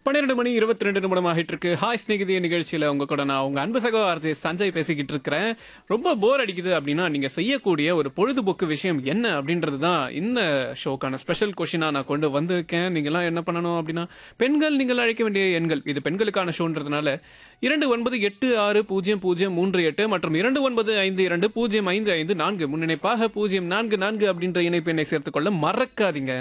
பன்னிரெண்டு மணி இருபத்தி ரெண்டு நிமிடம் ஆகிட்டு இருக்கு ஹாய் ஸ்நேகிதிய நிகழ்ச்சியில உங்க கூட நான் உங்க அன்பு சகோ ஆர்ஜே சஞ்சய் பேசிக்கிட்டு இருக்கிறேன் ரொம்ப போர் அடிக்குது அப்படின்னா நீங்க செய்யக்கூடிய ஒரு பொழுதுபோக்கு விஷயம் என்ன அப்படின்றது தான் இந்த ஷோக்கான ஸ்பெஷல் கொஷினா நான் கொண்டு வந்திருக்கேன் நீங்க எல்லாம் என்ன பண்ணணும் அப்படின்னா பெண்கள் நீங்கள் அழைக்க வேண்டிய எண்கள் இது பெண்களுக்கான ஷோன்றதுனால இரண்டு ஒன்பது எட்டு ஆறு பூஜ்ஜியம் பூஜ்ஜியம் மூன்று எட்டு மற்றும் இரண்டு ஒன்பது ஐந்து இரண்டு பூஜ்ஜியம் ஐந்து ஐந்து நான்கு முன்னிணைப்பாக பூஜ்ஜியம் நான்கு நான்கு அப்படின்ற இணைப்பு எண்ணை சேர்த்துக்கொள்ள மறக்காதீங்க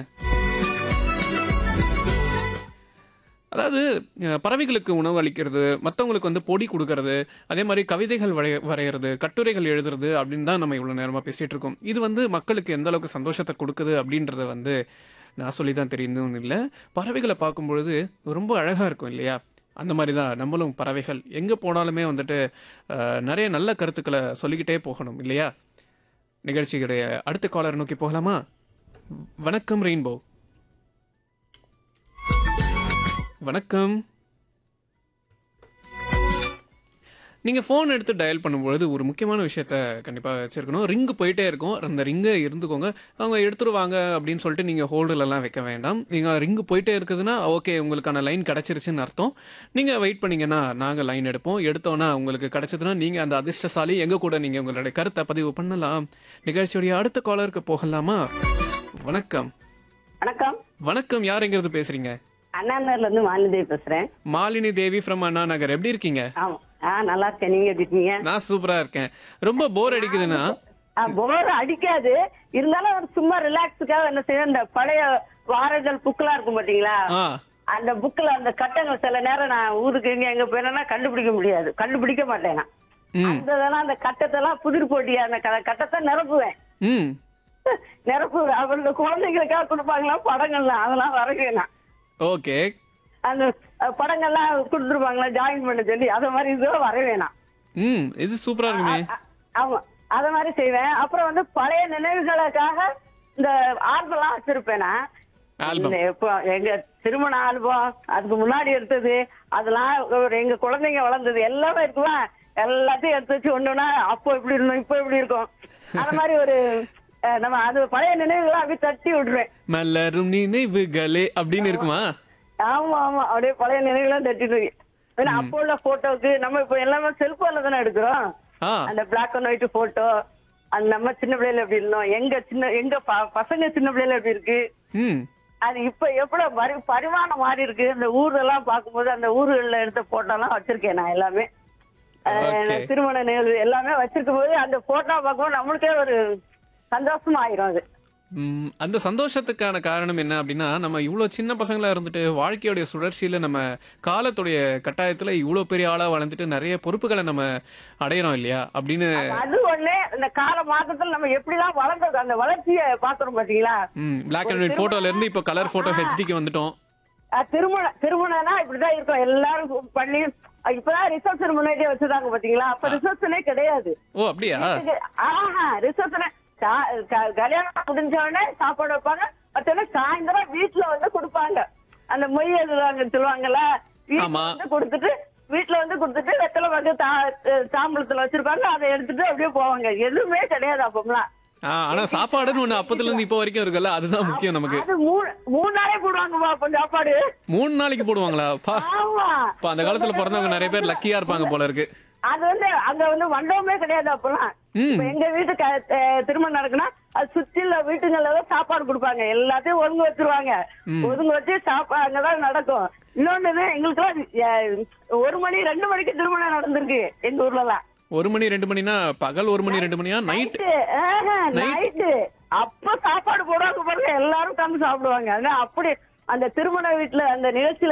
அதாவது அஹ், பறவைகளுக்கு உணவு அளிக்கிறது மற்றவங்களுக்கு வந்து பொடி கொடுக்கறது அதே மாதிரி கவிதைகள் வரைய வரைகிறது கட்டுரைகள் எழுதுறது அப்படின்னு தான் நம்ம இவ்வளோ நேரமாக பேசிகிட்டு இருக்கோம் இது வந்து மக்களுக்கு எந்த அளவுக்கு சந்தோஷத்தை கொடுக்குது அப்படின்றத வந்து நான் சொல்லி தான் தெரியுதுன்னு இல்லை பறவைகளை பார்க்கும் பொழுது ரொம்ப அழகாக இருக்கும் இல்லையா அந்த மாதிரி தான் நம்மளும் பறவைகள் எங்கே போனாலுமே வந்துட்டு அஹ், நிறைய நல்ல கருத்துக்களை சொல்லிக்கிட்டே போகணும் இல்லையா நிகழ்ச்சியுடைய அடுத்த காலர் நோக்கி போகலாமா வணக்கம் ரெயின்போ வணக்கம் நீங்க ஃபோன் எடுத்து டயல் பண்ணும்பொழுது ஒரு முக்கியமான விஷயத்த கண்டிப்பா வச்சிருக்கணும் ரிங்கு போயிட்டே இருக்கும் அந்த ரிங்கை இருந்துக்கோங்க அவங்க எடுத்துருவாங்க அப்படின்னு சொல்லிட்டு நீங்க ஹோல்டுல எல்லாம் வைக்க வேண்டாம் நீங்க ரிங்கு போயிட்டே இருக்குதுன்னா ஓகே உங்களுக்கான லைன் கிடைச்சிருச்சுன்னு அர்த்தம் நீங்க வெயிட் பண்ணீங்கன்னா நாங்க லைன் எடுப்போம் எடுத்தோன்னா உங்களுக்கு கிடைச்சதுன்னா நீங்க அந்த அதிர்ஷ்டசாலி எங்க கூட நீங்க உங்களுடைய கருத்தை பதிவு பண்ணலாம் நிகழ்ச்சியுடைய அடுத்த காலருக்கு போகலாமா வணக்கம் வணக்கம் வணக்கம் யாருங்கிறது பேசுறீங்க அண்ணாநகர்ல இருந்து மாலிதேவி பேசுறேன் மாலினி தேவி ஃப்ரம் அண்ணா நகர் எப்படி இருக்கீங்க ஆமா ஆ நல்லா இருக்கேன் நீங்க எப்படி இருக்கீங்க நான் சூப்பரா இருக்கேன் ரொம்ப போர் அடிக்குதுன்னா போர் அடிக்காது இருந்தாலும் ஒரு சும்மா ரிலாக்ஸுக்காக என்ன செய்ய இந்த பழைய வாரங்கள் புக்கெல்லாம் இருக்கும் பாத்தீங்களா ஆ அந்த புக்ல அந்த கட்டங்கள் சில நேரம் நான் ஊருக்கு எங்க எங்க போயினா கண்டுபிடிக்க முடியாது கண்டுபிடிக்க மாட்டேன் நான் ம் அந்த இதெல்லாம் அந்த கட்டத்தெல்லாம் புதிர் போட்டியா அந்த க- கட்டத்தை நிரப்புவேன் ம் நிரப்புவேன் அவங்கள குழந்தைங்களுக்காக கொடுப்பாங்களா படங்கள்லாம் அதெல்லாம் வரைவேன் நான் ஓகே அந்த அஹ், படங்கள்லாம் கொடுத்துருப்பாங்களா ஜாயின் பண்ண சொல்லி அத மாதிரி இதெல்லாம் வரைவேன் நான் ம் இது சூப்பரா இருக்குமே அ- ஆமா அத மாதிரி செய்வேன் அப்புறம் வந்து பழைய நினைவுகளுக்காக இந்த ஆல்பம்லாம் வச்சிருப்பேன் நான் ஆல்பம் இந்த இப்போ எங்க திருமண ஆல்பம் அதுக்கு முன்னாடி எடுத்தது அதெல்லாம் ஒரு எங்க குழந்தைங்க வளர்ந்தது எல்லாமே இருக்குமா எல்லாத்தையும் எடுத்து வச்சு ஒண்ணுனா அப்போ இப்படி இருந்தோம் இப்போ இப்படி இருக்கும் அந்த மாதிரி ஒரு அஹ், நம்ம அது பழைய நினைவுகளை அப்படியே தட்டி விட்டுருவேன் மலரும் நினைவுகளே அப்படின்னு இருக்குமா ஆமா ஆமா அப்படியே பழைய நினைவுலாம் தட்டிட்டு இருக்கு. ஏன்னா அப்போ உள்ள போட்டோக்கு நம்ம இப்ப எல்லாமே செல்போன்ல தானே எடுக்கிறோம் ஆ அந்த பிளாக் அண்ட் ஒயிட் போட்டோ அந்த நம்ம சின்ன பிள்ளைல எப்படி இருந்தோம் எங்க சின்ன எங்க ப- பசங்க சின்ன பிள்ளைல எப்படி இருக்கு ம் அது இப்ப எவ்வளவு பரி பரிமாணம் மாறி இருக்கு அந்த ஊரெல்லாம் பார்க்கும்போது அந்த ஊர்கள்ல எடுத்த போட்டோ எல்லாம் வச்சிருக்கேன் நான் எல்லாமே அஹ், Okay. திருமண நிகழ்வு எல்லாமே வச்சிருக்கும் போது அந்த போட்டோ பார்க்கும்போது நம்மளுக்கே ஒரு சந்தோஷமா ஆயிரும் அது ம், அந்த சந்தோஷத்துக்கான காரணம் என்ன அப்படின்னா நம்ம இவ்வளோ சின்ன பசங்களா இருந்துட்டு வாழ்க்கையுடைய சுழற்சியில நம்ம காலத்துடைய கட்டாயத்துல இவ்வளோ பெரிய ஆளா வளர்ந்துட்டு நிறைய பொறுப்புகளை நம்ம அடையிறோம் இல்லையா அப்படின்னு அது ஒண்ணு இந்த கால மாற்றத்துல நம்ம எப்படிலாம் வளர்ந்தது அந்த வளர்ச்சியை பாக்குறோம் பாத்தீங்களா ம் பிளாக் அண்ட் ஒயிட் போட்டோல இருந்து இப்போ கலர் போட்டோ ஹெச்டிக்கு வந்துட்டோம் அஹ் திருமணம் திருமணம்னா இப்படிதான் இருக்கும் எல்லாரும் பண்ணி அஹ் இப்பதான் ரிசப்ஷன் முன்னாடியே வச்சிருக்காங்க பாத்தீங்களா அப்ப ரிசப்ஷனே கிடையாது ஓ அப்படியா ஆஹா ரிசப்ஷன் கல்யாணம் முடிஞ்ச உடனே சாப்பாடு வைப்பாங்க மத்தன சாயந்தரம் வீட்டுல வந்து கொடுப்பாங்க அந்த மொய் எழுதுவாங்க சொல்லுவாங்கல்ல வீட்டுல ஆமா. வந்து கொடுத்துட்டு வீட்டுல வந்து கொடுத்துட்டு வெத்தலை வந்து தா- தாம்பூலத்துல வச்சிருப்பாங்க அதை எடுத்துட்டு அப்படியே போவாங்க எதுவுமே கிடையாது அப்பம்லாம் ஆ, ஆனா சாப்பாடுன்னு ஒண்ணு அப்பத்துல இருந்து இப்போ வரைக்கும் இருக்குல்ல அதுதான் முக்கியம் நமக்கு அது மூணு மூணு நாளே போடுவாங்கப்பா அப்ப சாப்பாடு மூணு நாளைக்கு போடுவாங்களா பா ஆமா இப்ப அந்த காலத்துல பிறந்தவங்க நிறைய பேர் லக்கியா இருப்பாங்க போல இருக்கு அது வந்து அங்க வந்து மண்டபமே கிடையாது அப்பெல்லாம் ம். இப்ப எங்க வீட்டு க- அஹ் திருமணம் நடக்குன்னா அது சுற்றில வீட்டுங்கள்ல தான் சாப்பாடு கொடுப்பாங்க எல்லாத்தையும் ஒதுங்க வச்சிருவாங்க ஒதுங்க வச்சு சாப்பாடு அங்கதான் நடக்கும் இன்னொன்னு இது எங்களுக்குலாம் அஹ், ஒரு மணி ரெண்டு மணிக்கு திருமணம் நடந்திருக்கு எங்க ஊர்ல எல்லாம் ஒரு மணி ரெண்டு மணினா பகல் ஒரு மணி ரெண்டு மணியா நைட் நைட்டு அப்ப சாப்பாடு போடுவாங்க பாருங்க எல்லாரும் உட்கார்ந்து சாப்பிடுவாங்க ஆனா அப்படி அந்த திருமண வீட்டுல அந்த நிகழ்ச்சியில